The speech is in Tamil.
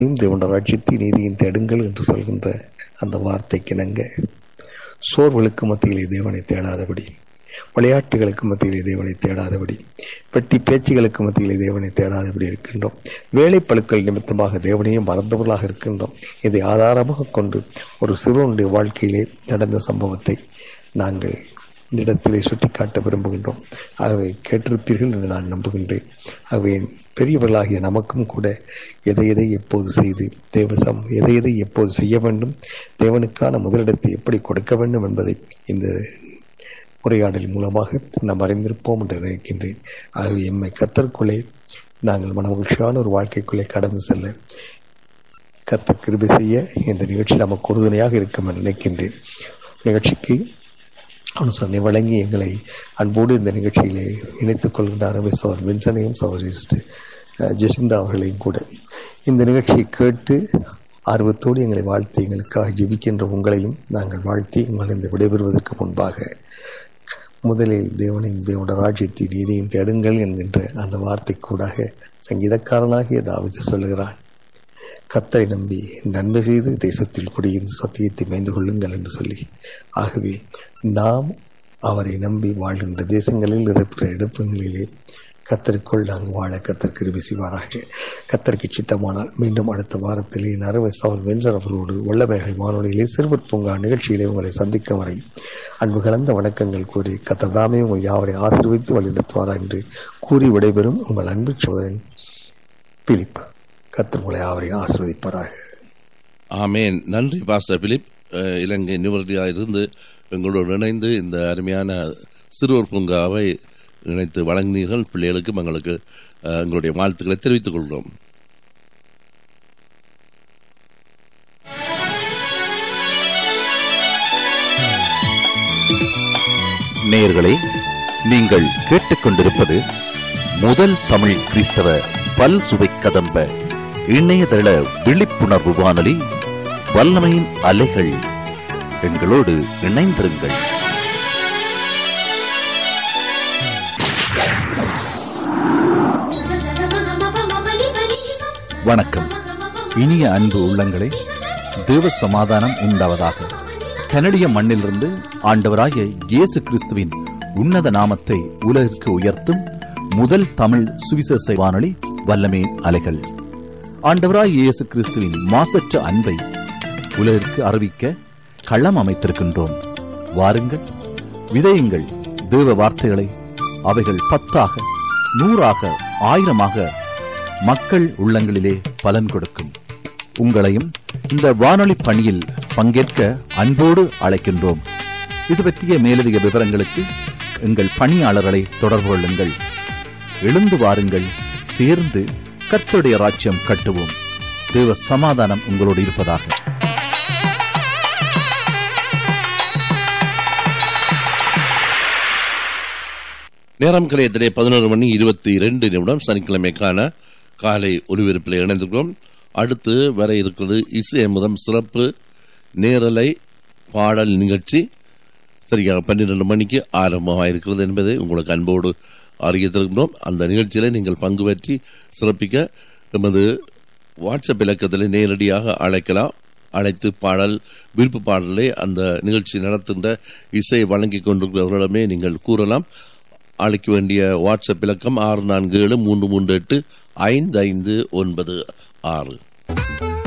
தேவனுடைய ராட்சியத்தை நீதியின் தேடுங்கள் என்று சொல்கின்ற அந்த வார்த்தைக்கு இணங்க சோர்வுகளுக்கு மத்தியிலே தேவனை தேடாதபடி விளையாட்டுகளுக்கு மத்தியிலே தேவனை தேடாதபடி வெட்டி பேச்சுகளுக்கு மத்தியிலே தேவனை தேடாதபடி இருக்கின்றோம் வேலை பழுக்கள் நிமித்தமாக தேவனையும் மறந்தவர்களாக இருக்கின்றோம் இதை ஆதாரமாக கொண்டு ஒரு சிறுவனுடைய வாழ்க்கையிலே நடந்த சம்பவத்தை நாங்கள் இந்த இடத்திலே சுட்டிக்காட்ட விரும்புகின்றோம் ஆகவே கேட்டிருப்பீர்கள் என்று நான் நம்புகின்றேன் ஆகவே பெரியவர்களாகிய நமக்கும் கூட எதை எதை எப்போது செய்து தேவசம் எதை எதை எப்போது செய்ய வேண்டும் தேவனுக்கான முதலிடத்தை எப்படி கொடுக்க வேண்டும் என்பதை இந்த உரையாடல் மூலமாக நாம் அறிந்திருப்போம் என்று நினைக்கின்றேன் ஆகவே எம்மை கத்தற்குள்ளே நாங்கள் மனமகிழ்ச்சியான ஒரு வாழ்க்கைக்குள்ளே கடந்து செல்ல கத்த கிருபி செய்ய இந்த நிகழ்ச்சி நமக்கு உறுதுணையாக இருக்கும் என்று நினைக்கின்றேன் நிகழ்ச்சிக்கு அனுசரணை வழங்கி எங்களை அன்போடு இந்த நிகழ்ச்சியிலே இணைத்துக் கொள்கின்ற சவர் வின்சனையும் சவரிஸ்ட் ஜெசிந்தா அவர்களையும் கூட இந்த நிகழ்ச்சியை கேட்டு ஆர்வத்தோடு எங்களை வாழ்த்தி எங்களுக்காக ஜெபிக்கின்ற உங்களையும் நாங்கள் வாழ்த்தி உங்களை இந்த விடைபெறுவதற்கு முன்பாக முதலில் தேவனையும் தேவனுடைய ராஜ்யத்தை நீதியும் தேடுங்கள் என்கின்ற அந்த வார்த்தை கூடாக சங்கீதக்காரனாகிய தாவிது சொல்லுகிறான் கத்தரை நம்பி நன்மை செய்து தேசத்தில் குடியிருந்து சத்தியத்தை மேய்ந்து கொள்ளுங்கள் என்று சொல்லி ஆகவே நாம் அவரை நம்பி வாழ்கின்ற தேசங்களில் இருக்கிற இடப்புகளிலே கத்தருக்குள் நாங்கள் வாழ கத்தர் கிருபி செய்வாராக கத்தருக்கு சித்தமானால் மீண்டும் அடுத்த வாரத்திலே நரவை சவர் வெஞ்சர் அவர்களோடு வல்லமைகள் வானொலியிலே சிறுவர் பூங்கா நிகழ்ச்சியிலே உங்களை சந்திக்க வரை அன்பு கலந்த வணக்கங்கள் கூறி கத்தர் தாமே உங்கள் யாவரை ஆசீர்வித்து வழிநடத்துவாரா என்று கூறி விடைபெறும் உங்கள் அன்பு சோதரன் பிலிப் கத்தர் உங்களை அவரை ஆசிர்வதிப்பாராக ஆமேன் நன்றி பாஸ்டர் பிலிப் அஹ், இலங்கை நிவர்த்தியாக இருந்து எங்களோடு இணைந்து இந்த அருமையான சிறுவர் பூங்காவை இணைத்து வழங்கினீர்கள் பிள்ளைகளுக்கும் எங்களுக்கு அஹ், எங்களுடைய வாழ்த்துக்களை தெரிவித்துக் கொள்கிறோம் நேயர்களே நீங்கள் கேட்டுக்கொண்டிருப்பது முதல் தமிழ் கிறிஸ்தவ பல் சுவை கதம்ப இணையதள விழிப்புணர்வு வானொலி வல்லமையின் அலைகள் எங்களோடு இணைந்திருங்கள் வணக்கம் இனிய அன்பு உள்ளங்களே தேவ சமாதானம் உண்டாவதாக கனடிய மண்ணிலிருந்து ஆண்டவராகிய இயேசு கிறிஸ்துவின் உன்னத நாமத்தை உலகிற்கு உயர்த்தும் முதல் தமிழ் சுவிசேஷ வானொலி வல்லமே அலைகள் ஆண்டவராய் இயேசு கிறிஸ்துவின் மாசற்ற அன்பை உலகிற்கு அறிவிக்க களம் அமைத்திருக்கின்றோம் வாருங்கள் விதையுங்கள் தேவ வார்த்தைகளை அவைகள் பத்தாக நூறாக ஆயிரமாக மக்கள் உள்ளங்களிலே பலன் கொடுக்கும் உங்களையும் இந்த வானொலி பணியில் பங்கேற்க அன்போடு அழைக்கின்றோம் இது பற்றிய மேலதிக விவரங்களுக்கு எங்கள் பணியாளர்களை தொடர்பு கொள்ளுங்கள் எழுந்து வாருங்கள் சேர்ந்து கர்த்தருடைய ராஜ்யம் கட்டுவோம் தேவ சமாதானம் உங்களோடு இருப்பதாக நேரம் கலையத்திலே பதினோரு மணி இருபத்தி இரண்டு நிமிடம் சனிக்கிழமைக்கான காலை ஒலிபரப்பில் இணைந்திருக்கிறோம் அடுத்து வர இருக்கிறது இசை அமுதம் சிறப்பு நேரலை பாடல் நிகழ்ச்சி சரியாக பன்னிரண்டு மணிக்கு ஆரம்பமாக இருக்கிறது என்பதை உங்களுக்கு அன்போடு அறிவித்திருக்கிறோம் அந்த நிகழ்ச்சியில நீங்கள் பங்கு பற்றி சிறப்பிக்க எமது வாட்ஸ்அப் இலக்கத்தில் நேரடியாக அழைக்கலாம் அழைத்து பாடல் விருப்பு பாடலை அந்த நிகழ்ச்சி நடத்துகின்ற இசை வழங்கி கொண்டிருக்கிறவர்களிடமே நீங்கள் கூறலாம் அழைக்க வேண்டிய வாட்ஸ்அப் இலக்கம் ஆறு நான்கு ஏழு மூன்று மூன்று எட்டு ஐந்து ஐந்து ஒன்பது ஆறு